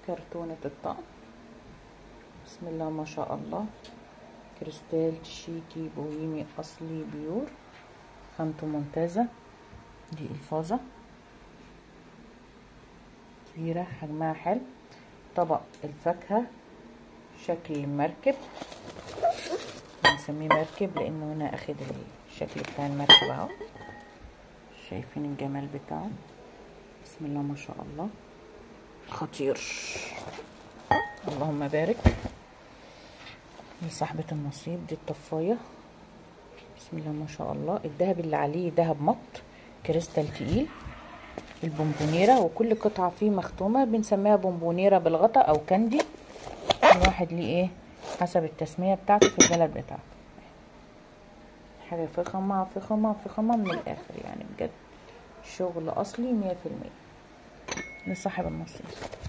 كرتونة الطقم بسم الله ما شاء الله كريستال تشيكي بوهيمي أصلي بيور خامته ممتازة دي الفازة كبيرة حجمها حلو طبق الفاكهة شكل المركب بنسميه مركب لأنه هنا أخد الشكل بتاع المركب اهو شايفين الجمال بتاعه بسم الله ما شاء الله خطير اللهم بارك دي صاحبة النصيب دي الطفاية بسم الله ما شاء الله الدهب اللي عليه دهب مط كريستال تقيل البونبونيرة وكل قطعة فيه مختومة بنسميها بونبونيرة بالغطا أو كاندي الواحد ليه ايه حسب التسمية بتاعته في البلد بتاعته حاجة فخمة فخمة فخمة من الآخر يعني بجد شغل أصلي مية في المية لصاحب النصيب